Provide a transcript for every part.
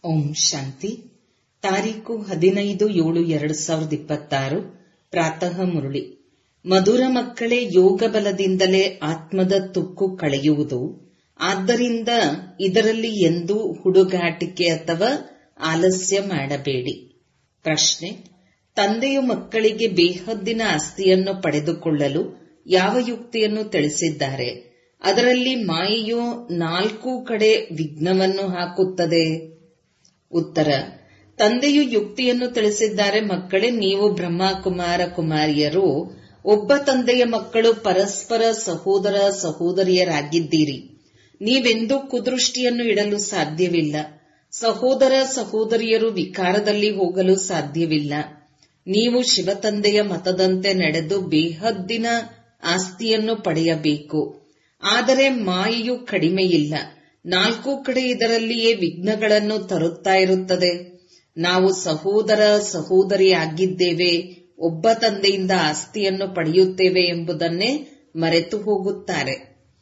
ಓಂ ಶಾಂತಿ ತಾರೀಕು ಹದಿನೈದು ಏಳು ಎರಡು ಸಾವಿರದ ಇಪ್ಪತ್ತಾರು ಪ್ರಾತಃ ಮುರುಳಿ ಮಧುರ ಮಕ್ಕಳೇ ಯೋಗ ಬಲದಿಂದಲೇ ಆತ್ಮದ ತುಕ್ಕು ಕಳೆಯುವುದು ಆದ್ದರಿಂದ ಇದರಲ್ಲಿ ಎಂದೂ ಹುಡುಗಾಟಿಕೆ ಅಥವಾ ಆಲಸ್ಯ ಮಾಡಬೇಡಿ ಪ್ರಶ್ನೆ ತಂದೆಯು ಮಕ್ಕಳಿಗೆ ಬೇಹದ್ದಿನ ಆಸ್ತಿಯನ್ನು ಪಡೆದುಕೊಳ್ಳಲು ಯಾವ ಯುಕ್ತಿಯನ್ನು ತಿಳಿಸಿದ್ದಾರೆ ಅದರಲ್ಲಿ ಮಾಯೆಯು ನಾಲ್ಕು ಕಡೆ ವಿಘ್ನವನ್ನು ಹಾಕುತ್ತದೆ ಉತ್ತರ ತಂದೆಯು ಯುಕ್ತಿಯನ್ನು ತಿಳಿಸಿದ್ದಾರೆ ಮಕ್ಕಳೇ ನೀವು ಬ್ರಹ್ಮ ಕುಮಾರ ಕುಮಾರಿಯರು ಒಬ್ಬ ತಂದೆಯ ಮಕ್ಕಳು ಪರಸ್ಪರ ಸಹೋದರ ಸಹೋದರಿಯರಾಗಿದ್ದೀರಿ ನೀವೆಂದೂ ಕುದೃಷ್ಟಿಯನ್ನು ಇಡಲು ಸಾಧ್ಯವಿಲ್ಲ ಸಹೋದರ ಸಹೋದರಿಯರು ವಿಕಾರದಲ್ಲಿ ಹೋಗಲು ಸಾಧ್ಯವಿಲ್ಲ ನೀವು ಶಿವತಂದೆಯ ಮತದಂತೆ ನಡೆದು ಬೇಹದ್ದಿನ ಆಸ್ತಿಯನ್ನು ಪಡೆಯಬೇಕು ಆದರೆ ಮಾಯೆಯು ಕಡಿಮೆಯಿಲ್ಲ ನಾಲ್ಕು ಕಡೆ ಇದರಲ್ಲಿಯೇ ವಿಘ್ನಗಳನ್ನು ತರುತ್ತಾ ಇರುತ್ತದೆ ನಾವು ಸಹೋದರ ಸಹೋದರಿ ಆಗಿದ್ದೇವೆ ಒಬ್ಬ ತಂದೆಯಿಂದ ಆಸ್ತಿಯನ್ನು ಪಡೆಯುತ್ತೇವೆ ಎಂಬುದನ್ನೇ ಮರೆತು ಹೋಗುತ್ತಾರೆ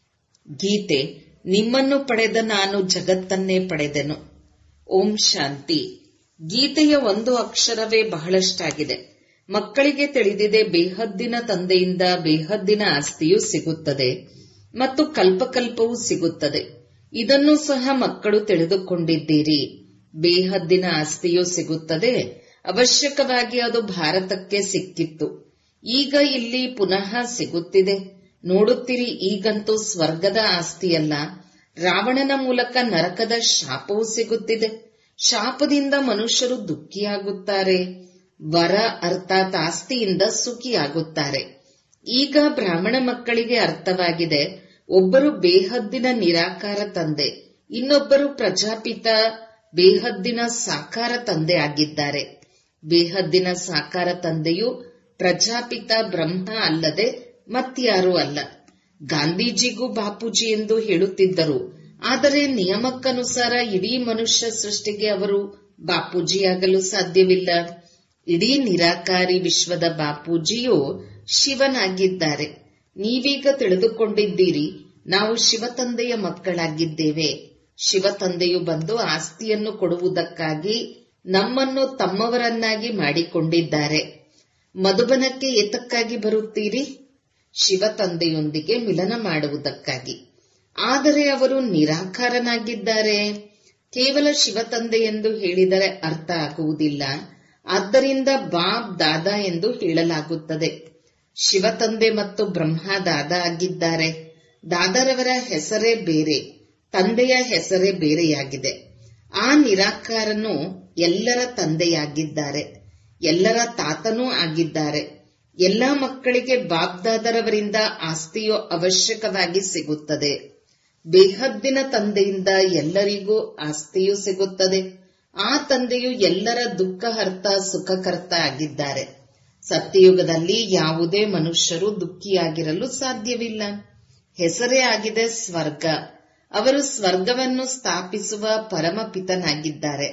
ಗೀತೆ ನಿಮ್ಮನ್ನು ಪಡೆದ ನಾನು ಜಗತ್ತನ್ನೇ ಪಡೆದೆನು ಓಂ ಶಾಂತಿ ಗೀತೆಯ ಒಂದು ಅಕ್ಷರವೇ ಬಹಳಷ್ಟಾಗಿದೆ ಮಕ್ಕಳಿಗೆ ತಿಳಿದಿದೆ ಬೇಹದ್ದಿನ ತಂದೆಯಿಂದ ಬೇಹದ್ದಿನ ಆಸ್ತಿಯೂ ಸಿಗುತ್ತದೆ ಮತ್ತು ಕಲ್ಪಕಲ್ಪವೂ ಸಿಗುತ್ತದೆ ಇದನ್ನು ಸಹ ಮಕ್ಕಳು ತಿಳಿದುಕೊಂಡಿದ್ದೀರಿ ಬೇಹದ್ದಿನ ಆಸ್ತಿಯೂ ಸಿಗುತ್ತದೆ ಅವಶ್ಯಕವಾಗಿ ಅದು ಭಾರತಕ್ಕೆ ಸಿಕ್ಕಿತ್ತು ಈಗ ಇಲ್ಲಿ ಪುನಃ ಸಿಗುತ್ತಿದೆ ನೋಡುತ್ತೀರಿ ಈಗಂತೂ ಸ್ವರ್ಗದ ಆಸ್ತಿಯಲ್ಲ ರಾವಣನ ಮೂಲಕ ನರಕದ ಶಾಪವೂ ಸಿಗುತ್ತಿದೆ ಶಾಪದಿಂದ ಮನುಷ್ಯರು ದುಃಖಿಯಾಗುತ್ತಾರೆ ವರ ಅರ್ಥಾತ್ ಆಸ್ತಿಯಿಂದ ಸುಖಿಯಾಗುತ್ತಾರೆ ಈಗ ಬ್ರಾಹ್ಮಣ ಮಕ್ಕಳಿಗೆ ಅರ್ಥವಾಗಿದೆ ಒಬ್ಬರು ಬೇಹದ್ದಿನ ನಿರಾಕಾರ ತಂದೆ ಇನ್ನೊಬ್ಬರು ಪ್ರಜಾಪಿತ ಬೇಹದ್ದಿನ ಸಾಕಾರ ತಂದೆ ಆಗಿದ್ದಾರೆ ಬೇಹದ್ದಿನ ಸಾಕಾರ ತಂದೆಯು ಪ್ರಜಾಪಿತ ಬ್ರಹ್ಮ ಅಲ್ಲದೆ ಮತ್ಯಾರೂ ಅಲ್ಲ ಗಾಂಧೀಜಿಗೂ ಬಾಪೂಜಿ ಎಂದು ಹೇಳುತ್ತಿದ್ದರು ಆದರೆ ನಿಯಮಕ್ಕನುಸಾರ ಇಡೀ ಮನುಷ್ಯ ಸೃಷ್ಟಿಗೆ ಅವರು ಬಾಪೂಜಿಯಾಗಲು ಸಾಧ್ಯವಿಲ್ಲ ಇಡೀ ನಿರಾಕಾರಿ ವಿಶ್ವದ ಬಾಪೂಜಿಯು ಶಿವನಾಗಿದ್ದಾರೆ ನೀವೀಗ ತಿಳಿದುಕೊಂಡಿದ್ದೀರಿ ನಾವು ಶಿವತಂದೆಯ ಮಕ್ಕಳಾಗಿದ್ದೇವೆ ಶಿವತಂದೆಯು ಬಂದು ಆಸ್ತಿಯನ್ನು ಕೊಡುವುದಕ್ಕಾಗಿ ನಮ್ಮನ್ನು ತಮ್ಮವರನ್ನಾಗಿ ಮಾಡಿಕೊಂಡಿದ್ದಾರೆ ಮಧುಬನಕ್ಕೆ ಏತಕ್ಕಾಗಿ ಬರುತ್ತೀರಿ ಶಿವತಂದೆಯೊಂದಿಗೆ ಮಿಲನ ಮಾಡುವುದಕ್ಕಾಗಿ ಆದರೆ ಅವರು ನಿರಾಕಾರನಾಗಿದ್ದಾರೆ ಕೇವಲ ಶಿವತಂದೆ ಎಂದು ಹೇಳಿದರೆ ಅರ್ಥ ಆಗುವುದಿಲ್ಲ ಆದ್ದರಿಂದ ಬಾಬ್ ದಾದಾ ಎಂದು ಹೇಳಲಾಗುತ್ತದೆ ಶಿವತಂದೆ ಮತ್ತು ಬ್ರಹ್ಮ ದಾದಾ ಆಗಿದ್ದಾರೆ ದಾದರವರ ಹೆಸರೇ ಬೇರೆ ತಂದೆಯ ಹೆಸರೇ ಬೇರೆಯಾಗಿದೆ ಆ ನಿರಾಕಾರನು ಎಲ್ಲರ ತಂದೆಯಾಗಿದ್ದಾರೆ ಎಲ್ಲರ ತಾತನೂ ಆಗಿದ್ದಾರೆ ಎಲ್ಲಾ ಮಕ್ಕಳಿಗೆ ಬಾಬ್ದಾದರವರಿಂದ ಆಸ್ತಿಯು ಅವಶ್ಯಕವಾಗಿ ಸಿಗುತ್ತದೆ ಬೇಹದ್ದಿನ ತಂದೆಯಿಂದ ಎಲ್ಲರಿಗೂ ಆಸ್ತಿಯೂ ಸಿಗುತ್ತದೆ ಆ ತಂದೆಯು ಎಲ್ಲರ ದುಃಖಹರ್ತ ಸುಖಕರ್ತ ಆಗಿದ್ದಾರೆ ಸತ್ಯಯುಗದಲ್ಲಿ ಯಾವುದೇ ಮನುಷ್ಯರು ದುಃಖಿಯಾಗಿರಲು ಸಾಧ್ಯವಿಲ್ಲ ಹೆಸರೇ ಆಗಿದೆ ಸ್ವರ್ಗ ಅವರು ಸ್ವರ್ಗವನ್ನು ಸ್ಥಾಪಿಸುವ ಪರಮಪಿತನಾಗಿದ್ದಾರೆ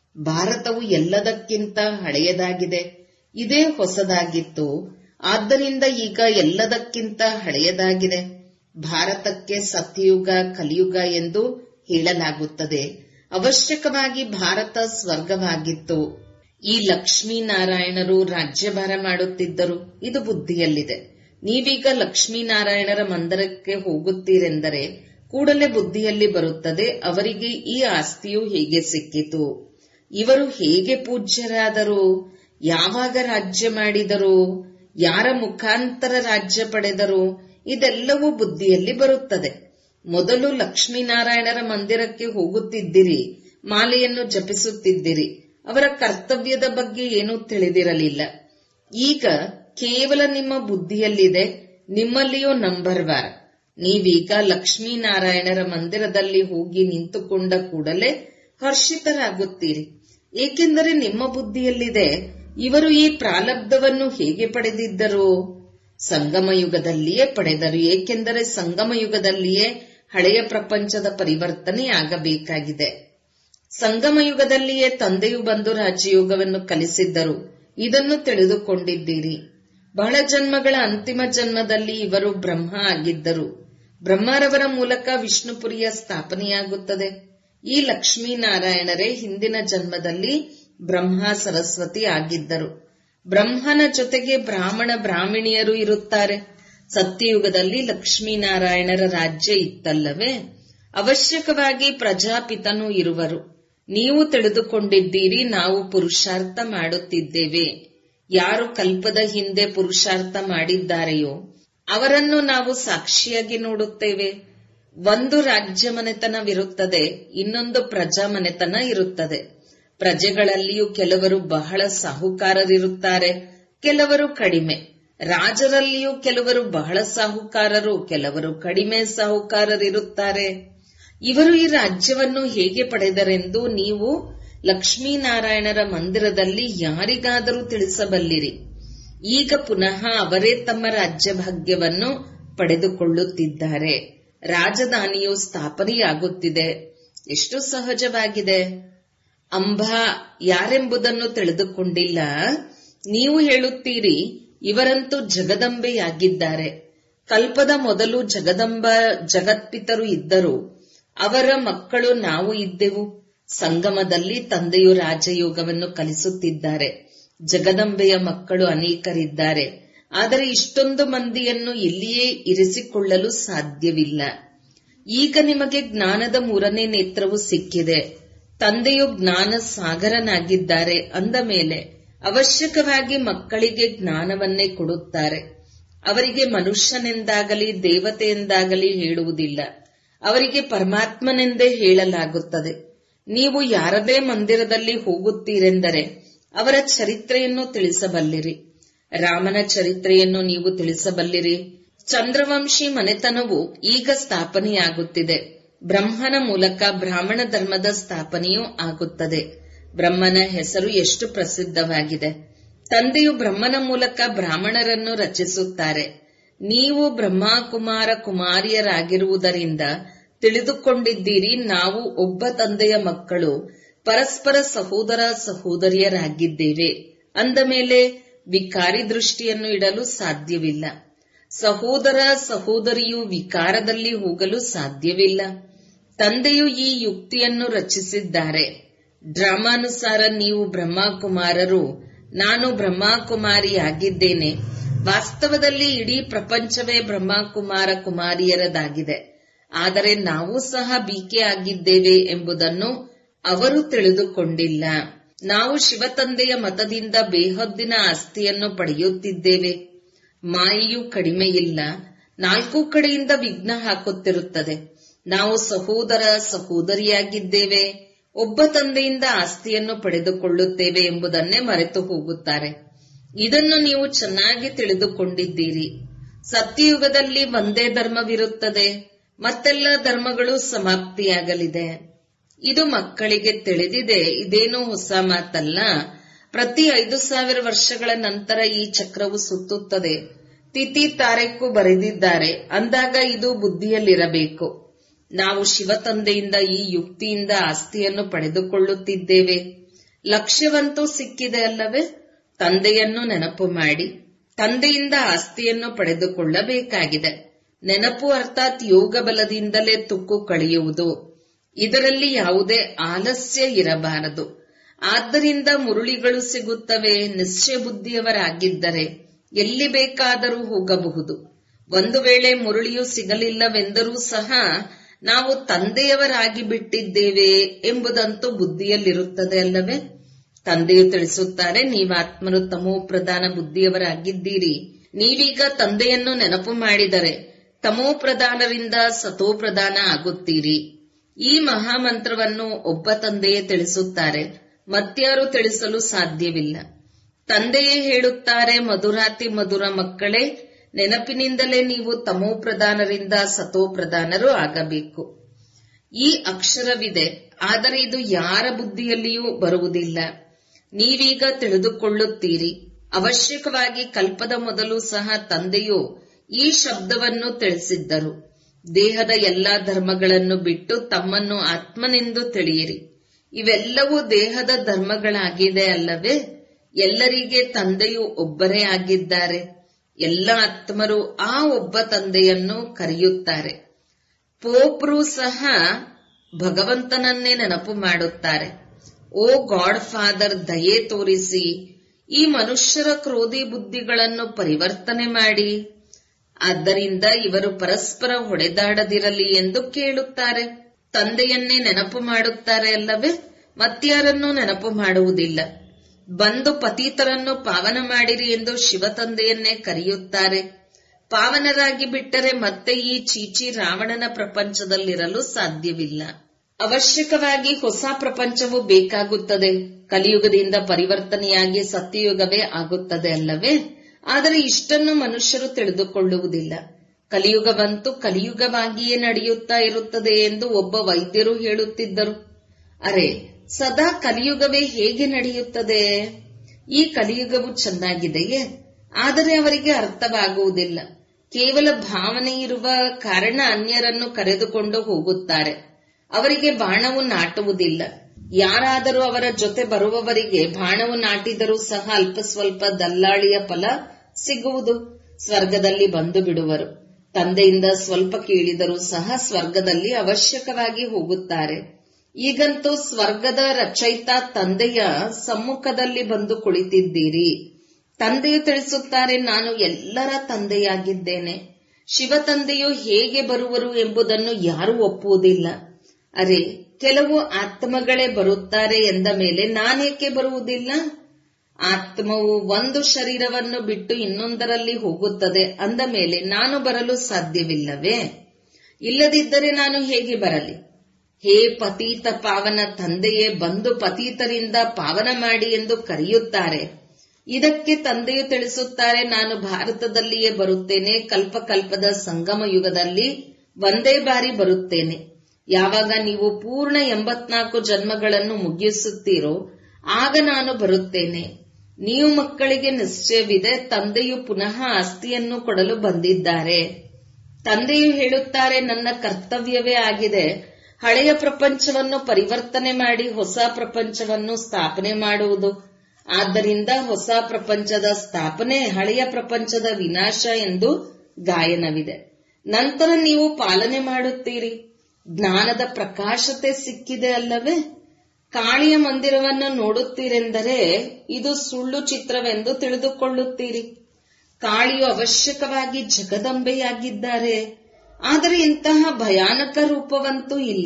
ಭಾರತವು ಎಲ್ಲದಕ್ಕಿಂತ ಹಳೆಯದಾಗಿದೆ ಇದೇ ಹೊಸದಾಗಿತ್ತು ಆದ್ದರಿಂದ ಈಗ ಎಲ್ಲದಕ್ಕಿಂತ ಹಳೆಯದಾಗಿದೆ ಭಾರತಕ್ಕೆ ಸತ್ಯಯುಗ ಕಲಿಯುಗ ಎಂದು ಹೇಳಲಾಗುತ್ತದೆ ಅವಶ್ಯಕವಾಗಿ ಭಾರತ ಸ್ವರ್ಗವಾಗಿತ್ತು ಈ ಲಕ್ಷ್ಮೀನಾರಾಯಣರು ರಾಜ್ಯಭಾರ ಮಾಡುತ್ತಿದ್ದರು ಇದು ಬುದ್ಧಿಯಲ್ಲಿದೆ ನೀವೀಗ ಲಕ್ಷ್ಮೀನಾರಾಯಣರ ಮಂದಿರಕ್ಕೆ ಹೋಗುತ್ತೀರೆಂದರೆ ಕೂಡಲೇ ಬುದ್ಧಿಯಲ್ಲಿ ಬರುತ್ತದೆ ಅವರಿಗೆ ಈ ಆಸ್ತಿಯು ಹೇಗೆ ಸಿಕ್ಕಿತು ಇವರು ಹೇಗೆ ಪೂಜ್ಯರಾದರು ಯಾವಾಗ ರಾಜ್ಯ ಮಾಡಿದರು ಯಾರ ಮುಖಾಂತರ ರಾಜ್ಯ ಪಡೆದರು ಇದೆಲ್ಲವೂ ಬುದ್ಧಿಯಲ್ಲಿ ಬರುತ್ತದೆ ಮೊದಲು ಲಕ್ಷ್ಮೀನಾರಾಯಣರ ಮಂದಿರಕ್ಕೆ ಹೋಗುತ್ತಿದ್ದಿರಿ ಮಾಲೆಯನ್ನು ಜಪಿಸುತ್ತಿದ್ದಿರಿ ಅವರ ಕರ್ತವ್ಯದ ಬಗ್ಗೆ ಏನೂ ತಿಳಿದಿರಲಿಲ್ಲ ಈಗ ಕೇವಲ ನಿಮ್ಮ ಬುದ್ಧಿಯಲ್ಲಿದೆ ನಿಮ್ಮಲ್ಲಿಯೂ ನಂಬರ್ ವಾರ್ ನೀವೀಗ ಲಕ್ಷ್ಮೀನಾರಾಯಣರ ಮಂದಿರದಲ್ಲಿ ಹೋಗಿ ನಿಂತುಕೊಂಡ ಕೂಡಲೇ ಹರ್ಷಿತರಾಗುತ್ತೀರಿ ಏಕೆಂದರೆ ನಿಮ್ಮ ಬುದ್ಧಿಯಲ್ಲಿದೆ ಇವರು ಈ ಪ್ರಾಲಬ್ಧವನ್ನು ಹೇಗೆ ಪಡೆದಿದ್ದರು ಸಂಗಮ ಯುಗದಲ್ಲಿಯೇ ಪಡೆದರು ಏಕೆಂದರೆ ಸಂಗಮ ಯುಗದಲ್ಲಿಯೇ ಹಳೆಯ ಪ್ರಪಂಚದ ಪರಿವರ್ತನೆ ಆಗಬೇಕಾಗಿದೆ ಸಂಗಮ ಯುಗದಲ್ಲಿಯೇ ತಂದೆಯು ಬಂದು ರಾಜಯೋಗವನ್ನು ಕಲಿಸಿದ್ದರು ಇದನ್ನು ತಿಳಿದುಕೊಂಡಿದ್ದೀರಿ ಬಹಳ ಜನ್ಮಗಳ ಅಂತಿಮ ಜನ್ಮದಲ್ಲಿ ಇವರು ಬ್ರಹ್ಮ ಆಗಿದ್ದರು ಬ್ರಹ್ಮರವರ ಮೂಲಕ ವಿಷ್ಣುಪುರಿಯ ಸ್ಥಾಪನೆಯಾಗುತ್ತದೆ ಈ ಲಕ್ಷ್ಮೀನಾರಾಯಣರೇ ಹಿಂದಿನ ಜನ್ಮದಲ್ಲಿ ಬ್ರಹ್ಮ ಸರಸ್ವತಿ ಆಗಿದ್ದರು ಬ್ರಹ್ಮನ ಜೊತೆಗೆ ಬ್ರಾಹ್ಮಣ ಬ್ರಾಹ್ಮಣಿಯರು ಇರುತ್ತಾರೆ ಸತ್ಯಯುಗದಲ್ಲಿ ಲಕ್ಷ್ಮೀನಾರಾಯಣರ ರಾಜ್ಯ ಇತ್ತಲ್ಲವೇ ಅವಶ್ಯಕವಾಗಿ ಪ್ರಜಾಪಿತನೂ ಇರುವರು ನೀವು ತಿಳಿದುಕೊಂಡಿದ್ದೀರಿ ನಾವು ಪುರುಷಾರ್ಥ ಮಾಡುತ್ತಿದ್ದೇವೆ ಯಾರು ಕಲ್ಪದ ಹಿಂದೆ ಪುರುಷಾರ್ಥ ಮಾಡಿದ್ದಾರೆಯೋ ಅವರನ್ನು ನಾವು ಸಾಕ್ಷಿಯಾಗಿ ನೋಡುತ್ತೇವೆ ಒಂದು ರಾಜ್ಯ ಮನೆತನವಿರುತ್ತದೆ ಇನ್ನೊಂದು ಪ್ರಜಾ ಮನೆತನ ಇರುತ್ತದೆ ಪ್ರಜೆಗಳಲ್ಲಿಯೂ ಕೆಲವರು ಬಹಳ ಸಾಹುಕಾರರಿರುತ್ತಾರೆ ಕೆಲವರು ಕಡಿಮೆ ರಾಜರಲ್ಲಿಯೂ ಕೆಲವರು ಬಹಳ ಸಾಹುಕಾರರು ಕೆಲವರು ಕಡಿಮೆ ಸಾಹುಕಾರರಿರುತ್ತಾರೆ ಇವರು ಈ ರಾಜ್ಯವನ್ನು ಹೇಗೆ ಪಡೆದರೆಂದು ನೀವು ಲಕ್ಷ್ಮೀನಾರಾಯಣರ ಮಂದಿರದಲ್ಲಿ ಯಾರಿಗಾದರೂ ತಿಳಿಸಬಲ್ಲಿರಿ ಈಗ ಪುನಃ ಅವರೇ ತಮ್ಮ ರಾಜ್ಯ ಭಾಗ್ಯವನ್ನು ಪಡೆದುಕೊಳ್ಳುತ್ತಿದ್ದಾರೆ ರಾಜಧಾನಿಯು ಸ್ಥಾಪನೆಯಾಗುತ್ತಿದೆ ಎಷ್ಟು ಸಹಜವಾಗಿದೆ ಅಂಬಾ ಯಾರೆಂಬುದನ್ನು ತಿಳಿದುಕೊಂಡಿಲ್ಲ ನೀವು ಹೇಳುತ್ತೀರಿ ಇವರಂತೂ ಜಗದಂಬೆಯಾಗಿದ್ದಾರೆ ಕಲ್ಪದ ಮೊದಲು ಜಗದಂಬ ಜಗತ್ಪಿತರು ಇದ್ದರು ಅವರ ಮಕ್ಕಳು ನಾವು ಇದ್ದೆವು ಸಂಗಮದಲ್ಲಿ ತಂದೆಯು ರಾಜಯೋಗವನ್ನು ಕಲಿಸುತ್ತಿದ್ದಾರೆ ಜಗದಂಬೆಯ ಮಕ್ಕಳು ಅನೇಕರಿದ್ದಾರೆ ಆದರೆ ಇಷ್ಟೊಂದು ಮಂದಿಯನ್ನು ಇಲ್ಲಿಯೇ ಇರಿಸಿಕೊಳ್ಳಲು ಸಾಧ್ಯವಿಲ್ಲ ಈಗ ನಿಮಗೆ ಜ್ಞಾನದ ಮೂರನೇ ನೇತ್ರವು ಸಿಕ್ಕಿದೆ ತಂದೆಯು ಜ್ಞಾನ ಸಾಗರನಾಗಿದ್ದಾರೆ ಅಂದ ಮೇಲೆ ಅವಶ್ಯಕವಾಗಿ ಮಕ್ಕಳಿಗೆ ಜ್ಞಾನವನ್ನೇ ಕೊಡುತ್ತಾರೆ ಅವರಿಗೆ ಮನುಷ್ಯನೆಂದಾಗಲಿ ದೇವತೆಯೆಂದಾಗಲಿ ಹೇಳುವುದಿಲ್ಲ ಅವರಿಗೆ ಪರಮಾತ್ಮನೆಂದೇ ಹೇಳಲಾಗುತ್ತದೆ ನೀವು ಯಾರದೇ ಮಂದಿರದಲ್ಲಿ ಹೋಗುತ್ತೀರೆಂದರೆ ಅವರ ಚರಿತ್ರೆಯನ್ನು ತಿಳಿಸಬಲ್ಲಿರಿ ರಾಮನ ಚರಿತ್ರೆಯನ್ನು ನೀವು ತಿಳಿಸಬಲ್ಲಿರಿ ಚಂದ್ರವಂಶಿ ಮನೆತನವು ಈಗ ಸ್ಥಾಪನೆಯಾಗುತ್ತಿದೆ ಬ್ರಹ್ಮನ ಮೂಲಕ ಬ್ರಾಹ್ಮಣ ಧರ್ಮದ ಸ್ಥಾಪನೆಯೂ ಆಗುತ್ತದೆ ಬ್ರಹ್ಮನ ಹೆಸರು ಎಷ್ಟು ಪ್ರಸಿದ್ಧವಾಗಿದೆ ತಂದೆಯು ಬ್ರಹ್ಮನ ಮೂಲಕ ಬ್ರಾಹ್ಮಣರನ್ನು ರಚಿಸುತ್ತಾರೆ ನೀವು ಬ್ರಹ್ಮಕುಮಾರ ಕುಮಾರಿಯರಾಗಿರುವುದರಿಂದ ತಿಳಿದುಕೊಂಡಿದ್ದೀರಿ ನಾವು ಒಬ್ಬ ತಂದೆಯ ಮಕ್ಕಳು ಪರಸ್ಪರ ಸಹೋದರ ಸಹೋದರಿಯರಾಗಿದ್ದೇವೆ ಅಂದ ಮೇಲೆ ವಿಕಾರಿ ದೃಷ್ಟಿಯನ್ನು ಇಡಲು ಸಾಧ್ಯವಿಲ್ಲ ಸಹೋದರ ಸಹೋದರಿಯು ವಿಕಾರದಲ್ಲಿ ಹೋಗಲು ಸಾಧ್ಯವಿಲ್ಲ ತಂದೆಯು ಈ ಯುಕ್ತಿಯನ್ನು ರಚಿಸಿದ್ದಾರೆ ಡ್ರಾಮಾನುಸಾರ ನೀವು ಬ್ರಹ್ಮಕುಮಾರರು ನಾನು ಬ್ರಹ್ಮಕುಮಾರಿಯಾಗಿದ್ದೇನೆ ವಾಸ್ತವದಲ್ಲಿ ಇಡೀ ಪ್ರಪಂಚವೇ ಬ್ರಹ್ಮಕುಮಾರ ಕುಮಾರಿಯರದಾಗಿದೆ ಆದರೆ ನಾವು ಸಹ ಬೀಕೆ ಆಗಿದ್ದೇವೆ ಎಂಬುದನ್ನು ಅವರು ತಿಳಿದುಕೊಂಡಿಲ್ಲ ನಾವು ಶಿವತಂದೆಯ ಮತದಿಂದ ಬೇಹದ್ದಿನ ಆಸ್ತಿಯನ್ನು ಪಡೆಯುತ್ತಿದ್ದೇವೆ ಮಾಯೆಯೂ ಕಡಿಮೆಯಿಲ್ಲ ನಾಲ್ಕು ಕಡೆಯಿಂದ ವಿಘ್ನ ಹಾಕುತ್ತಿರುತ್ತದೆ ನಾವು ಸಹೋದರ ಸಹೋದರಿಯಾಗಿದ್ದೇವೆ ಒಬ್ಬ ತಂದೆಯಿಂದ ಆಸ್ತಿಯನ್ನು ಪಡೆದುಕೊಳ್ಳುತ್ತೇವೆ ಎಂಬುದನ್ನೇ ಮರೆತು ಹೋಗುತ್ತಾರೆ ಇದನ್ನು ನೀವು ಚೆನ್ನಾಗಿ ತಿಳಿದುಕೊಂಡಿದ್ದೀರಿ ಸತ್ಯಯುಗದಲ್ಲಿ ಒಂದೇ ಧರ್ಮವಿರುತ್ತದೆ ಮತ್ತೆಲ್ಲ ಧರ್ಮಗಳು ಸಮಾಪ್ತಿಯಾಗಲಿದೆ ಇದು ಮಕ್ಕಳಿಗೆ ತಿಳಿದಿದೆ ಇದೇನೂ ಹೊಸ ಮಾತಲ್ಲ ಪ್ರತಿ ಐದು ಸಾವಿರ ವರ್ಷಗಳ ನಂತರ ಈ ಚಕ್ರವು ಸುತ್ತುತ್ತದೆ ತಿಥಿ ತಾರೀಕು ಬರೆದಿದ್ದಾರೆ ಅಂದಾಗ ಇದು ಬುದ್ಧಿಯಲ್ಲಿರಬೇಕು ನಾವು ಶಿವತಂದೆಯಿಂದ ಈ ಯುಕ್ತಿಯಿಂದ ಆಸ್ತಿಯನ್ನು ಪಡೆದುಕೊಳ್ಳುತ್ತಿದ್ದೇವೆ ಲಕ್ಷ್ಯವಂತೂ ಸಿಕ್ಕಿದೆ ಅಲ್ಲವೇ ತಂದೆಯನ್ನು ನೆನಪು ಮಾಡಿ ತಂದೆಯಿಂದ ಆಸ್ತಿಯನ್ನು ಪಡೆದುಕೊಳ್ಳಬೇಕಾಗಿದೆ ನೆನಪು ಅರ್ಥಾತ್ ಯೋಗ ಬಲದಿಂದಲೇ ತುಕ್ಕು ಕಳೆಯುವುದು ಇದರಲ್ಲಿ ಯಾವುದೇ ಆಲಸ್ಯ ಇರಬಾರದು ಆದ್ದರಿಂದ ಮುರುಳಿಗಳು ಸಿಗುತ್ತವೆ ನಿಶ್ಚಯ ಬುದ್ಧಿಯವರಾಗಿದ್ದರೆ ಎಲ್ಲಿ ಬೇಕಾದರೂ ಹೋಗಬಹುದು ಒಂದು ವೇಳೆ ಮುರುಳಿಯು ಸಿಗಲಿಲ್ಲವೆಂದರೂ ಸಹ ನಾವು ತಂದೆಯವರಾಗಿ ಬಿಟ್ಟಿದ್ದೇವೆ ಎಂಬುದಂತೂ ಬುದ್ಧಿಯಲ್ಲಿರುತ್ತದೆ ಅಲ್ಲವೇ ತಂದೆಯು ತಿಳಿಸುತ್ತಾರೆ ನೀವಾತ್ಮರು ತಮೋ ಪ್ರಧಾನ ಬುದ್ಧಿಯವರಾಗಿದ್ದೀರಿ ನೀವೀಗ ತಂದೆಯನ್ನು ನೆನಪು ಮಾಡಿದರೆ ತಮೋ ಪ್ರಧಾನರಿಂದ ಸತೋ ಪ್ರಧಾನ ಆಗುತ್ತೀರಿ ಈ ಮಹಾಮಂತ್ರವನ್ನು ಒಬ್ಬ ತಂದೆಯೇ ತಿಳಿಸುತ್ತಾರೆ ಮತ್ಯಾರು ತಿಳಿಸಲು ಸಾಧ್ಯವಿಲ್ಲ ತಂದೆಯೇ ಹೇಳುತ್ತಾರೆ ಮಧುರಾತಿ ಮಧುರ ಮಕ್ಕಳೇ ನೆನಪಿನಿಂದಲೇ ನೀವು ತಮೋ ಪ್ರಧಾನರಿಂದ ಸತೋ ಪ್ರಧಾನರು ಆಗಬೇಕು ಈ ಅಕ್ಷರವಿದೆ ಆದರೆ ಇದು ಯಾರ ಬುದ್ಧಿಯಲ್ಲಿಯೂ ಬರುವುದಿಲ್ಲ ನೀವೀಗ ತಿಳಿದುಕೊಳ್ಳುತ್ತೀರಿ ಅವಶ್ಯಕವಾಗಿ ಕಲ್ಪದ ಮೊದಲು ಸಹ ತಂದೆಯು ಈ ಶಬ್ದವನ್ನು ತಿಳಿಸಿದ್ದರು ದೇಹದ ಎಲ್ಲಾ ಧರ್ಮಗಳನ್ನು ಬಿಟ್ಟು ತಮ್ಮನ್ನು ಆತ್ಮನೆಂದು ತಿಳಿಯಿರಿ ಇವೆಲ್ಲವೂ ದೇಹದ ಧರ್ಮಗಳಾಗಿದೆ ಅಲ್ಲವೇ ಎಲ್ಲರಿಗೆ ತಂದೆಯು ಒಬ್ಬರೇ ಆಗಿದ್ದಾರೆ ಎಲ್ಲ ಆತ್ಮರು ಆ ಒಬ್ಬ ತಂದೆಯನ್ನು ಕರೆಯುತ್ತಾರೆ ಪೋಪ್ರು ಸಹ ಭಗವಂತನನ್ನೇ ನೆನಪು ಮಾಡುತ್ತಾರೆ ಓ ಗಾಡ್ ಫಾದರ್ ದಯೆ ತೋರಿಸಿ ಈ ಮನುಷ್ಯರ ಕ್ರೋಧಿ ಬುದ್ಧಿಗಳನ್ನು ಪರಿವರ್ತನೆ ಮಾಡಿ ಆದ್ದರಿಂದ ಇವರು ಪರಸ್ಪರ ಹೊಡೆದಾಡದಿರಲಿ ಎಂದು ಕೇಳುತ್ತಾರೆ ತಂದೆಯನ್ನೇ ನೆನಪು ಮಾಡುತ್ತಾರೆ ಅಲ್ಲವೇ ಮತ್ಯಾರನ್ನೂ ನೆನಪು ಮಾಡುವುದಿಲ್ಲ ಬಂದು ಪತೀತರನ್ನು ಪಾವನ ಮಾಡಿರಿ ಎಂದು ಶಿವ ತಂದೆಯನ್ನೇ ಕರೆಯುತ್ತಾರೆ ಪಾವನರಾಗಿ ಬಿಟ್ಟರೆ ಮತ್ತೆ ಈ ಚೀಚಿ ರಾವಣನ ಪ್ರಪಂಚದಲ್ಲಿರಲು ಸಾಧ್ಯವಿಲ್ಲ ಅವಶ್ಯಕವಾಗಿ ಹೊಸ ಪ್ರಪಂಚವು ಬೇಕಾಗುತ್ತದೆ ಕಲಿಯುಗದಿಂದ ಪರಿವರ್ತನೆಯಾಗಿ ಸತ್ಯಯುಗವೇ ಆಗುತ್ತದೆ ಅಲ್ಲವೇ ಆದರೆ ಇಷ್ಟನ್ನು ಮನುಷ್ಯರು ತಿಳಿದುಕೊಳ್ಳುವುದಿಲ್ಲ ಕಲಿಯುಗವಂತೂ ಕಲಿಯುಗವಾಗಿಯೇ ನಡೆಯುತ್ತಾ ಇರುತ್ತದೆ ಎಂದು ಒಬ್ಬ ವೈದ್ಯರು ಹೇಳುತ್ತಿದ್ದರು ಅರೆ ಸದಾ ಕಲಿಯುಗವೇ ಹೇಗೆ ನಡೆಯುತ್ತದೆ ಈ ಕಲಿಯುಗವು ಚೆನ್ನಾಗಿದೆಯೇ ಆದರೆ ಅವರಿಗೆ ಅರ್ಥವಾಗುವುದಿಲ್ಲ ಕೇವಲ ಭಾವನೆ ಇರುವ ಕಾರಣ ಅನ್ಯರನ್ನು ಕರೆದುಕೊಂಡು ಹೋಗುತ್ತಾರೆ ಅವರಿಗೆ ಬಾಣವು ನಾಟುವುದಿಲ್ಲ ಯಾರಾದರೂ ಅವರ ಜೊತೆ ಬರುವವರಿಗೆ ಬಾಣವು ನಾಟಿದರೂ ಸಹ ಅಲ್ಪ ಸ್ವಲ್ಪ ದಲ್ಲಾಳಿಯ ಫಲ ಸಿಗುವುದು ಸ್ವರ್ಗದಲ್ಲಿ ಬಂದು ಬಿಡುವರು ತಂದೆಯಿಂದ ಸ್ವಲ್ಪ ಕೇಳಿದರೂ ಸಹ ಸ್ವರ್ಗದಲ್ಲಿ ಅವಶ್ಯಕವಾಗಿ ಹೋಗುತ್ತಾರೆ ಈಗಂತೂ ಸ್ವರ್ಗದ ರಚಯಿತ ತಂದೆಯ ಸಮ್ಮುಖದಲ್ಲಿ ಬಂದು ಕುಳಿತಿದ್ದೀರಿ ತಂದೆಯು ತಿಳಿಸುತ್ತಾರೆ ನಾನು ಎಲ್ಲರ ತಂದೆಯಾಗಿದ್ದೇನೆ ಶಿವ ತಂದೆಯು ಹೇಗೆ ಬರುವರು ಎಂಬುದನ್ನು ಯಾರೂ ಒಪ್ಪುವುದಿಲ್ಲ ಅರೆ ಕೆಲವು ಆತ್ಮಗಳೇ ಬರುತ್ತಾರೆ ಎಂದ ಮೇಲೆ ನಾನೇಕೆ ಬರುವುದಿಲ್ಲ ಆತ್ಮವು ಒಂದು ಶರೀರವನ್ನು ಬಿಟ್ಟು ಇನ್ನೊಂದರಲ್ಲಿ ಹೋಗುತ್ತದೆ ಅಂದ ಮೇಲೆ ನಾನು ಬರಲು ಸಾಧ್ಯವಿಲ್ಲವೇ ಇಲ್ಲದಿದ್ದರೆ ನಾನು ಹೇಗೆ ಬರಲಿ ಹೇ ಪತೀತ ಪಾವನ ತಂದೆಯೇ ಬಂದು ಪತೀತರಿಂದ ಪಾವನ ಮಾಡಿ ಎಂದು ಕರೆಯುತ್ತಾರೆ ಇದಕ್ಕೆ ತಂದೆಯು ತಿಳಿಸುತ್ತಾರೆ ನಾನು ಭಾರತದಲ್ಲಿಯೇ ಬರುತ್ತೇನೆ ಕಲ್ಪ ಕಲ್ಪದ ಸಂಗಮ ಯುಗದಲ್ಲಿ ಒಂದೇ ಬಾರಿ ಬರುತ್ತೇನೆ ಯಾವಾಗ ನೀವು ಪೂರ್ಣ ಎಂಬತ್ನಾಲ್ಕು ಜನ್ಮಗಳನ್ನು ಮುಗಿಸುತ್ತೀರೋ ಆಗ ನಾನು ಬರುತ್ತೇನೆ ನೀವು ಮಕ್ಕಳಿಗೆ ನಿಶ್ಚಯವಿದೆ ತಂದೆಯು ಪುನಃ ಆಸ್ತಿಯನ್ನು ಕೊಡಲು ಬಂದಿದ್ದಾರೆ ತಂದೆಯು ಹೇಳುತ್ತಾರೆ ನನ್ನ ಕರ್ತವ್ಯವೇ ಆಗಿದೆ ಹಳೆಯ ಪ್ರಪಂಚವನ್ನು ಪರಿವರ್ತನೆ ಮಾಡಿ ಹೊಸ ಪ್ರಪಂಚವನ್ನು ಸ್ಥಾಪನೆ ಮಾಡುವುದು ಆದ್ದರಿಂದ ಹೊಸ ಪ್ರಪಂಚದ ಸ್ಥಾಪನೆ ಹಳೆಯ ಪ್ರಪಂಚದ ವಿನಾಶ ಎಂದು ಗಾಯನವಿದೆ ನಂತರ ನೀವು ಪಾಲನೆ ಮಾಡುತ್ತೀರಿ ಜ್ಞಾನದ ಪ್ರಕಾಶತೆ ಸಿಕ್ಕಿದೆ ಅಲ್ಲವೇ ಕಾಳಿಯ ಮಂದಿರವನ್ನು ನೋಡುತ್ತೀರೆಂದರೆ ಇದು ಸುಳ್ಳು ಚಿತ್ರವೆಂದು ತಿಳಿದುಕೊಳ್ಳುತ್ತೀರಿ ಕಾಳಿಯು ಅವಶ್ಯಕವಾಗಿ ಜಗದಂಬೆಯಾಗಿದ್ದಾರೆ ಆದರೆ ಇಂತಹ ಭಯಾನಕ ರೂಪವಂತೂ ಇಲ್ಲ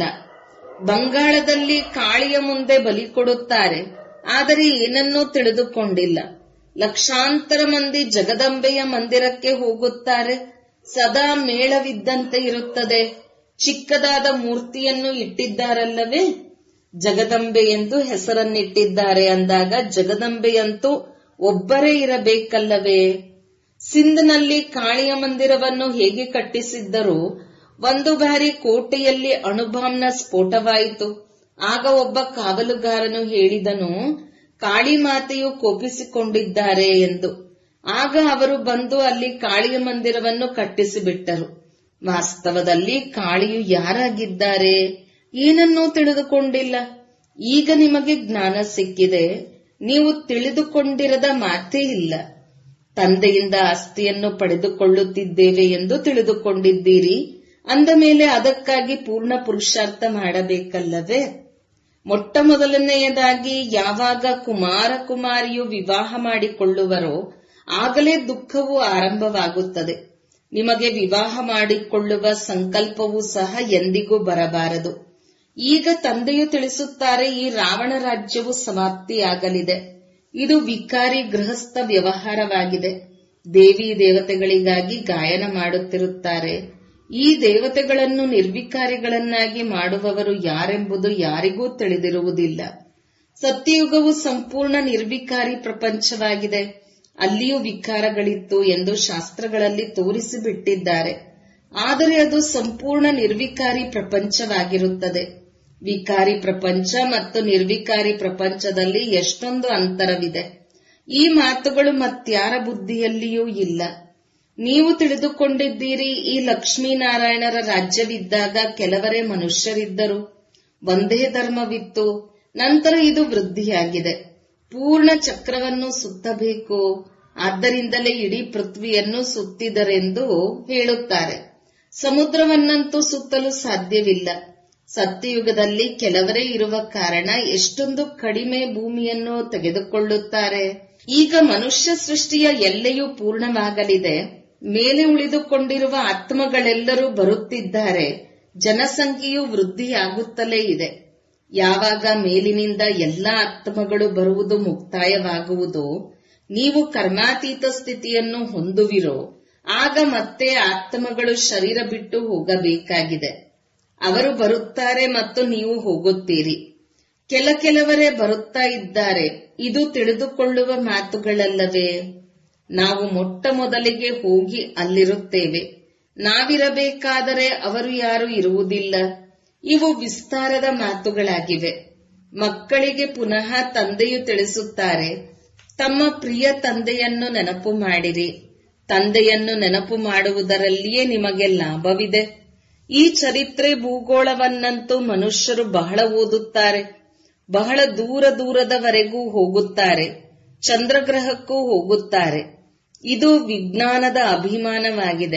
ಬಂಗಾಳದಲ್ಲಿ ಕಾಳಿಯ ಮುಂದೆ ಬಲಿ ಕೊಡುತ್ತಾರೆ ಆದರೆ ಏನನ್ನೂ ತಿಳಿದುಕೊಂಡಿಲ್ಲ ಲಕ್ಷಾಂತರ ಮಂದಿ ಜಗದಂಬೆಯ ಮಂದಿರಕ್ಕೆ ಹೋಗುತ್ತಾರೆ ಸದಾ ಮೇಳವಿದ್ದಂತೆ ಇರುತ್ತದೆ ಚಿಕ್ಕದಾದ ಮೂರ್ತಿಯನ್ನು ಇಟ್ಟಿದ್ದಾರಲ್ಲವೇ ಜಗದಂಬೆ ಎಂದು ಹೆಸರನ್ನಿಟ್ಟಿದ್ದಾರೆ ಅಂದಾಗ ಜಗದಂಬೆಯಂತೂ ಒಬ್ಬರೇ ಇರಬೇಕಲ್ಲವೇ ಸಿಂಧ್ನಲ್ಲಿ ಕಾಳಿಯ ಮಂದಿರವನ್ನು ಹೇಗೆ ಕಟ್ಟಿಸಿದ್ದರೂ ಒಂದು ಬಾರಿ ಕೋಟೆಯಲ್ಲಿ ಅಣುಬಾಂಬ್ನ ಸ್ಫೋಟವಾಯಿತು ಆಗ ಒಬ್ಬ ಕಾವಲುಗಾರನು ಹೇಳಿದನು ಕಾಳಿ ಮಾತೆಯು ಕೋಪಿಸಿಕೊಂಡಿದ್ದಾರೆ ಎಂದು ಆಗ ಅವರು ಬಂದು ಅಲ್ಲಿ ಕಾಳಿಯ ಮಂದಿರವನ್ನು ಕಟ್ಟಿಸಿಬಿಟ್ಟರು ವಾಸ್ತವದಲ್ಲಿ ಕಾಳಿಯು ಯಾರಾಗಿದ್ದಾರೆ ಏನನ್ನೂ ತಿಳಿದುಕೊಂಡಿಲ್ಲ ಈಗ ನಿಮಗೆ ಜ್ಞಾನ ಸಿಕ್ಕಿದೆ ನೀವು ತಿಳಿದುಕೊಂಡಿರದ ಮಾತೇ ಇಲ್ಲ ತಂದೆಯಿಂದ ಆಸ್ತಿಯನ್ನು ಪಡೆದುಕೊಳ್ಳುತ್ತಿದ್ದೇವೆ ಎಂದು ತಿಳಿದುಕೊಂಡಿದ್ದೀರಿ ಅಂದ ಮೇಲೆ ಅದಕ್ಕಾಗಿ ಪೂರ್ಣ ಪುರುಷಾರ್ಥ ಮಾಡಬೇಕಲ್ಲವೇ ಮೊಟ್ಟ ಮೊದಲನೆಯದಾಗಿ ಯಾವಾಗ ಕುಮಾರ ಕುಮಾರಿಯು ವಿವಾಹ ಮಾಡಿಕೊಳ್ಳುವರೋ ಆಗಲೇ ದುಃಖವು ಆರಂಭವಾಗುತ್ತದೆ ನಿಮಗೆ ವಿವಾಹ ಮಾಡಿಕೊಳ್ಳುವ ಸಂಕಲ್ಪವೂ ಸಹ ಎಂದಿಗೂ ಬರಬಾರದು ಈಗ ತಂದೆಯು ತಿಳಿಸುತ್ತಾರೆ ಈ ರಾವಣ ರಾಜ್ಯವು ಸಮಾಪ್ತಿಯಾಗಲಿದೆ ಇದು ವಿಕಾರಿ ಗೃಹಸ್ಥ ವ್ಯವಹಾರವಾಗಿದೆ ದೇವಿ ದೇವತೆಗಳಿಗಾಗಿ ಗಾಯನ ಮಾಡುತ್ತಿರುತ್ತಾರೆ ಈ ದೇವತೆಗಳನ್ನು ನಿರ್ವಿಕಾರಿಗಳನ್ನಾಗಿ ಮಾಡುವವರು ಯಾರೆಂಬುದು ಯಾರಿಗೂ ತಿಳಿದಿರುವುದಿಲ್ಲ ಸತ್ಯಯುಗವು ಸಂಪೂರ್ಣ ನಿರ್ವಿಕಾರಿ ಪ್ರಪಂಚವಾಗಿದೆ ಅಲ್ಲಿಯೂ ವಿಕಾರಗಳಿತ್ತು ಎಂದು ಶಾಸ್ತ್ರಗಳಲ್ಲಿ ತೋರಿಸಿಬಿಟ್ಟಿದ್ದಾರೆ ಆದರೆ ಅದು ಸಂಪೂರ್ಣ ನಿರ್ವಿಕಾರಿ ಪ್ರಪಂಚವಾಗಿರುತ್ತದೆ ವಿಕಾರಿ ಪ್ರಪಂಚ ಮತ್ತು ನಿರ್ವಿಕಾರಿ ಪ್ರಪಂಚದಲ್ಲಿ ಎಷ್ಟೊಂದು ಅಂತರವಿದೆ ಈ ಮಾತುಗಳು ಮತ್ಯಾರ ಬುದ್ಧಿಯಲ್ಲಿಯೂ ಇಲ್ಲ ನೀವು ತಿಳಿದುಕೊಂಡಿದ್ದೀರಿ ಈ ಲಕ್ಷ್ಮೀನಾರಾಯಣರ ರಾಜ್ಯವಿದ್ದಾಗ ಕೆಲವರೇ ಮನುಷ್ಯರಿದ್ದರು ಒಂದೇ ಧರ್ಮವಿತ್ತು ನಂತರ ಇದು ವೃದ್ಧಿಯಾಗಿದೆ ಪೂರ್ಣ ಚಕ್ರವನ್ನು ಸುತ್ತಬೇಕು ಆದ್ದರಿಂದಲೇ ಇಡೀ ಪೃಥ್ವಿಯನ್ನು ಸುತ್ತಿದರೆಂದು ಹೇಳುತ್ತಾರೆ ಸಮುದ್ರವನ್ನಂತೂ ಸುತ್ತಲು ಸಾಧ್ಯವಿಲ್ಲ ಸತ್ಯಯುಗದಲ್ಲಿ ಕೆಲವರೇ ಇರುವ ಕಾರಣ ಎಷ್ಟೊಂದು ಕಡಿಮೆ ಭೂಮಿಯನ್ನು ತೆಗೆದುಕೊಳ್ಳುತ್ತಾರೆ ಈಗ ಮನುಷ್ಯ ಸೃಷ್ಟಿಯ ಎಲ್ಲೆಯೂ ಪೂರ್ಣವಾಗಲಿದೆ ಮೇಲೆ ಉಳಿದುಕೊಂಡಿರುವ ಆತ್ಮಗಳೆಲ್ಲರೂ ಬರುತ್ತಿದ್ದಾರೆ ಜನಸಂಖ್ಯೆಯು ವೃದ್ಧಿಯಾಗುತ್ತಲೇ ಇದೆ ಯಾವಾಗ ಮೇಲಿನಿಂದ ಎಲ್ಲ ಆತ್ಮಗಳು ಬರುವುದು ಮುಕ್ತಾಯವಾಗುವುದೋ ನೀವು ಕರ್ಮಾತೀತ ಸ್ಥಿತಿಯನ್ನು ಹೊಂದುವಿರೋ ಆಗ ಮತ್ತೆ ಆತ್ಮಗಳು ಶರೀರ ಬಿಟ್ಟು ಹೋಗಬೇಕಾಗಿದೆ ಅವರು ಬರುತ್ತಾರೆ ಮತ್ತು ನೀವು ಹೋಗುತ್ತೀರಿ ಕೆಲ ಕೆಲವರೇ ಬರುತ್ತಾ ಇದ್ದಾರೆ ಇದು ತಿಳಿದುಕೊಳ್ಳುವ ಮಾತುಗಳಲ್ಲವೇ ನಾವು ಮೊಟ್ಟ ಮೊದಲಿಗೆ ಹೋಗಿ ಅಲ್ಲಿರುತ್ತೇವೆ ನಾವಿರಬೇಕಾದರೆ ಅವರು ಯಾರು ಇರುವುದಿಲ್ಲ ಇವು ವಿಸ್ತಾರದ ಮಾತುಗಳಾಗಿವೆ ಮಕ್ಕಳಿಗೆ ಪುನಃ ತಂದೆಯು ತಿಳಿಸುತ್ತಾರೆ ತಮ್ಮ ಪ್ರಿಯ ತಂದೆಯನ್ನು ನೆನಪು ಮಾಡಿರಿ ತಂದೆಯನ್ನು ನೆನಪು ಮಾಡುವುದರಲ್ಲಿಯೇ ನಿಮಗೆ ಲಾಭವಿದೆ ಈ ಚರಿತ್ರೆ ಭೂಗೋಳವನ್ನಂತೂ ಮನುಷ್ಯರು ಬಹಳ ಓದುತ್ತಾರೆ ಬಹಳ ದೂರ ದೂರದವರೆಗೂ ಹೋಗುತ್ತಾರೆ ಚಂದ್ರಗ್ರಹಕ್ಕೂ ಹೋಗುತ್ತಾರೆ ಇದು ವಿಜ್ಞಾನದ ಅಭಿಮಾನವಾಗಿದೆ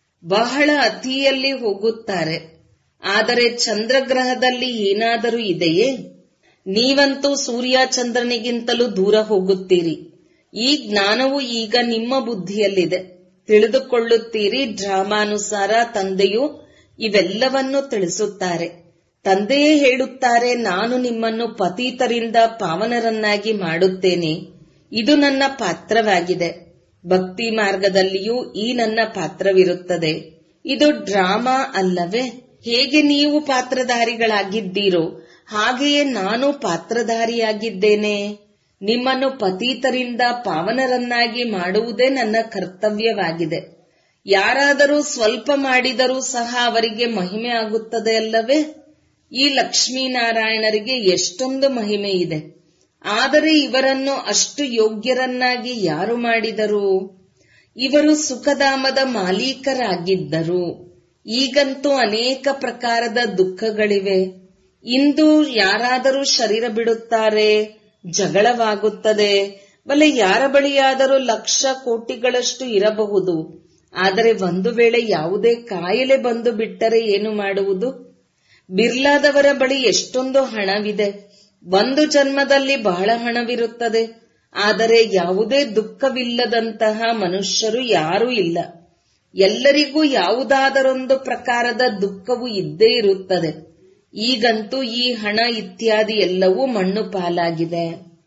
ಬಹಳ ಅತಿಯಲ್ಲಿ ಹೋಗುತ್ತಾರೆ ಆದರೆ ಚಂದ್ರಗ್ರಹದಲ್ಲಿ ಏನಾದರೂ ಇದೆಯೇ ನೀವಂತೂ ಸೂರ್ಯ ಚಂದ್ರನಿಗಿಂತಲೂ ದೂರ ಹೋಗುತ್ತೀರಿ ಈ ಜ್ಞಾನವು ಈಗ ನಿಮ್ಮ ಬುದ್ಧಿಯಲ್ಲಿದೆ ತಿಳಿದುಕೊಳ್ಳುತ್ತೀರಿ ಡ್ರಾಮಾನುಸಾರ ತಂದೆಯು ಇವೆಲ್ಲವನ್ನೂ ತಿಳಿಸುತ್ತಾರೆ ತಂದೆಯೇ ಹೇಳುತ್ತಾರೆ ನಾನು ನಿಮ್ಮನ್ನು ಪತೀತರಿಂದ ಪಾವನರನ್ನಾಗಿ ಮಾಡುತ್ತೇನೆ ಇದು ನನ್ನ ಪಾತ್ರವಾಗಿದೆ ಭಕ್ತಿ ಮಾರ್ಗದಲ್ಲಿಯೂ ಈ ನನ್ನ ಪಾತ್ರವಿರುತ್ತದೆ ಇದು ಡ್ರಾಮಾ ಅಲ್ಲವೇ ಹೇಗೆ ನೀವು ಪಾತ್ರಧಾರಿಗಳಾಗಿದ್ದೀರೋ ಹಾಗೆಯೇ ನಾನು ಪಾತ್ರಧಾರಿಯಾಗಿದ್ದೇನೆ ನಿಮ್ಮನ್ನು ಪತೀತರಿಂದ ಪಾವನರನ್ನಾಗಿ ಮಾಡುವುದೇ ನನ್ನ ಕರ್ತವ್ಯವಾಗಿದೆ ಯಾರಾದರೂ ಸ್ವಲ್ಪ ಮಾಡಿದರೂ ಸಹ ಅವರಿಗೆ ಮಹಿಮೆ ಆಗುತ್ತದೆ ಅಲ್ಲವೇ ಈ ಲಕ್ಷ್ಮೀನಾರಾಯಣರಿಗೆ ಎಷ್ಟೊಂದು ಮಹಿಮೆ ಇದೆ ಆದರೆ ಇವರನ್ನು ಅಷ್ಟು ಯೋಗ್ಯರನ್ನಾಗಿ ಯಾರು ಮಾಡಿದರು ಇವರು ಸುಖಧಾಮದ ಮಾಲೀಕರಾಗಿದ್ದರು ಈಗಂತೂ ಅನೇಕ ಪ್ರಕಾರದ ದುಃಖಗಳಿವೆ ಇಂದು ಯಾರಾದರೂ ಶರೀರ ಬಿಡುತ್ತಾರೆ ಜಗಳವಾಗುತ್ತದೆ ಬಲೆ ಯಾರ ಬಳಿಯಾದರೂ ಲಕ್ಷ ಕೋಟಿಗಳಷ್ಟು ಇರಬಹುದು ಆದರೆ ಒಂದು ವೇಳೆ ಯಾವುದೇ ಕಾಯಿಲೆ ಬಂದು ಬಿಟ್ಟರೆ ಏನು ಮಾಡುವುದು ಬಿರ್ಲಾದವರ ಬಳಿ ಎಷ್ಟೊಂದು ಹಣವಿದೆ ಒಂದು ಜನ್ಮದಲ್ಲಿ ಬಹಳ ಹಣವಿರುತ್ತದೆ ಆದರೆ ಯಾವುದೇ ದುಃಖವಿಲ್ಲದಂತಹ ಮನುಷ್ಯರು ಯಾರೂ ಇಲ್ಲ ಎಲ್ಲರಿಗೂ ಯಾವುದಾದರೊಂದು ಪ್ರಕಾರದ ದುಃಖವು ಇದ್ದೇ ಇರುತ್ತದೆ ಈಗಂತೂ ಈ ಹಣ ಇತ್ಯಾದಿ ಎಲ್ಲವೂ ಮಣ್ಣು ಪಾಲಾಗಿದೆ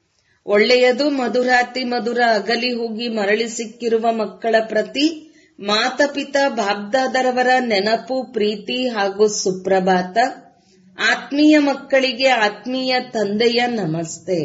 ಒಳ್ಳೆಯದು ಮಧುರಾತಿ ಮಧುರ ಅಗಲಿ ಹೋಗಿ ಮರಳಿ ಸಿಕ್ಕಿರುವ ಮಕ್ಕಳ ಪ್ರತಿ ಮಾತಪಿತ ಬಾಬ್ದಾದರವರ ನೆನಪು ಪ್ರೀತಿ ಹಾಗೂ ಸುಪ್ರಭಾತ ಆತ್ಮೀಯ ಮಕ್ಕಳಿಗೆ ಆತ್ಮೀಯ ತಂದೆಯ ನಮಸ್ತೆ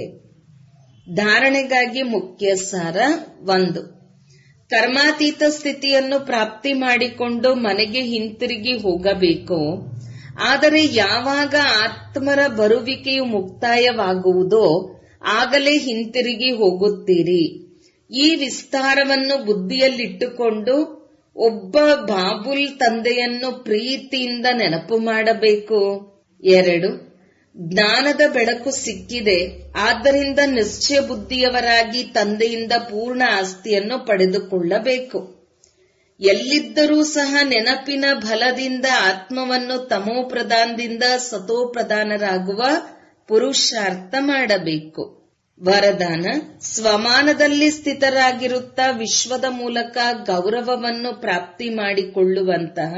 ಧಾರಣೆಗಾಗಿ ಮುಖ್ಯ ಸಾರ ಒಂದು ಕರ್ಮಾತೀತ ಸ್ಥಿತಿಯನ್ನು ಪ್ರಾಪ್ತಿ ಮಾಡಿಕೊಂಡು ಮನೆಗೆ ಹಿಂತಿರುಗಿ ಹೋಗಬೇಕು ಆದರೆ ಯಾವಾಗ ಆತ್ಮರ ಬರುವಿಕೆಯು ಮುಕ್ತಾಯವಾಗುವುದೋ ಆಗಲೇ ಹಿಂತಿರುಗಿ ಹೋಗುತ್ತೀರಿ ಈ ವಿಸ್ತಾರವನ್ನು ಬುದ್ಧಿಯಲ್ಲಿಟ್ಟುಕೊಂಡು ಒಬ್ಬ ಬಾಬುಲ್ ತಂದೆಯನ್ನು ಪ್ರೀತಿಯಿಂದ ನೆನಪು ಮಾಡಬೇಕು ಎರಡು ಜ್ಞಾನದ ಬೆಳಕು ಸಿಕ್ಕಿದೆ ಆದ್ದರಿಂದ ನಿಶ್ಚಯ ಬುದ್ಧಿಯವರಾಗಿ ತಂದೆಯಿಂದ ಪೂರ್ಣ ಆಸ್ತಿಯನ್ನು ಪಡೆದುಕೊಳ್ಳಬೇಕು ಎಲ್ಲಿದ್ದರೂ ಸಹ ನೆನಪಿನ ಬಲದಿಂದ ಆತ್ಮವನ್ನು ತಮೋಪ್ರಧಾನದಿಂದ ಸತೋಪ್ರಧಾನರಾಗುವ ಪುರುಷಾರ್ಥ ಮಾಡಬೇಕು ವರದಾನ ಸ್ವಮಾನದಲ್ಲಿ ಸ್ಥಿತರಾಗಿರುತ್ತಾ ವಿಶ್ವದ ಮೂಲಕ ಗೌರವವನ್ನು ಪ್ರಾಪ್ತಿ ಮಾಡಿಕೊಳ್ಳುವಂತಹ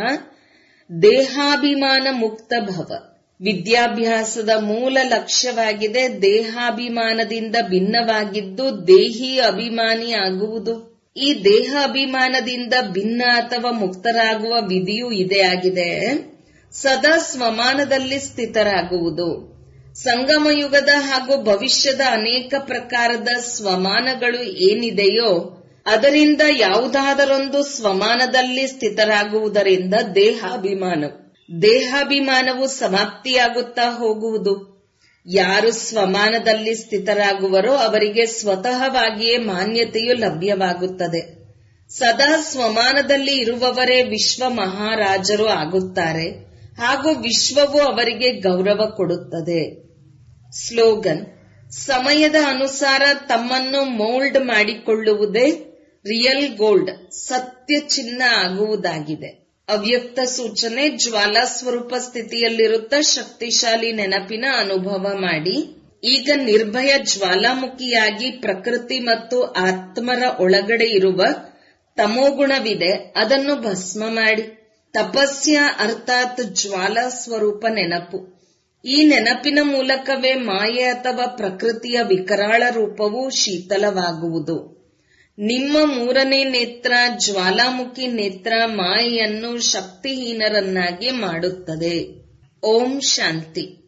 ದೇಹಾಭಿಮಾನ ಮುಕ್ತ ಭವ ವಿದ್ಯಾಭ್ಯಾಸದ ಮೂಲ ಲಕ್ಷ್ಯವಾಗಿದೆ ದೇಹಾಭಿಮಾನದಿಂದ ಭಿನ್ನವಾಗಿದ್ದು ದೇಹಿ ಅಭಿಮಾನಿ ಆಗುವುದು ಈ ದೇಹ ಅಭಿಮಾನದಿಂದ ಭಿನ್ನ ಅಥವಾ ಮುಕ್ತರಾಗುವ ವಿಧಿಯೂ ಇದೇ ಆಗಿದೆ ಸದಾ ಸ್ವಮಾನದಲ್ಲಿ ಸ್ಥಿತರಾಗುವುದು ಸಂಗಮಯುಗದ ಹಾಗೂ ಭವಿಷ್ಯದ ಅನೇಕ ಪ್ರಕಾರದ ಸ್ವಮಾನಗಳು ಏನಿದೆಯೋ ಅದರಿಂದ ಯಾವುದಾದರೊಂದು ಸ್ವಮಾನದಲ್ಲಿ ಸ್ಥಿತರಾಗುವುದರಿಂದ ದೇಹಾಭಿಮಾನ ದೇಹಾಭಿಮಾನವು ಸಮಾಪ್ತಿಯಾಗುತ್ತಾ ಹೋಗುವುದು ಯಾರು ಸ್ವಮಾನದಲ್ಲಿ ಸ್ಥಿತರಾಗುವರೋ ಅವರಿಗೆ ಸ್ವತಃವಾಗಿಯೇ ಮಾನ್ಯತೆಯು ಲಭ್ಯವಾಗುತ್ತದೆ ಸದಾ ಸ್ವಮಾನದಲ್ಲಿ ಇರುವವರೇ ವಿಶ್ವ ಮಹಾರಾಜರು ಆಗುತ್ತಾರೆ ಹಾಗೂ ವಿಶ್ವವು ಅವರಿಗೆ ಗೌರವ ಕೊಡುತ್ತದೆ ಸ್ಲೋಗನ್ ಸಮಯದ ಅನುಸಾರ ತಮ್ಮನ್ನು ಮೋಲ್ಡ್ ಮಾಡಿಕೊಳ್ಳುವುದೇ ರಿಯಲ್ ಗೋಲ್ಡ್ ಸತ್ಯ ಚಿನ್ನ ಆಗುವುದಾಗಿದೆ ಅವ್ಯಕ್ತ ಸೂಚನೆ ಜ್ವಾಲಾ ಸ್ವರೂಪ ಸ್ಥಿತಿಯಲ್ಲಿರುತ್ತ ಶಕ್ತಿಶಾಲಿ ನೆನಪಿನ ಅನುಭವ ಮಾಡಿ ಈಗ ನಿರ್ಭಯ ಜ್ವಾಲಾಮುಖಿಯಾಗಿ ಪ್ರಕೃತಿ ಮತ್ತು ಆತ್ಮರ ಒಳಗಡೆ ಇರುವ ತಮೋಗುಣವಿದೆ ಅದನ್ನು ಭಸ್ಮ ಮಾಡಿ ತಪಸ್ಯ ಅರ್ಥಾತ್ ಜ್ವಾಲಾ ಸ್ವರೂಪ ನೆನಪು ಈ ನೆನಪಿನ ಮೂಲಕವೇ ಮಾಯೆ ಅಥವಾ ಪ್ರಕೃತಿಯ ವಿಕರಾಳ ರೂಪವು ಶೀತಲವಾಗುವುದು ನಿಮ್ಮ ಮೂರನೇ ನೇತ್ರ ಜ್ವಾಲಾಮುಖಿ ನೇತ್ರ ಮಾಯೆಯನ್ನು ಶಕ್ತಿಹೀನರನ್ನಾಗಿ ಮಾಡುತ್ತದೆ ಓಂ ಶಾಂತಿ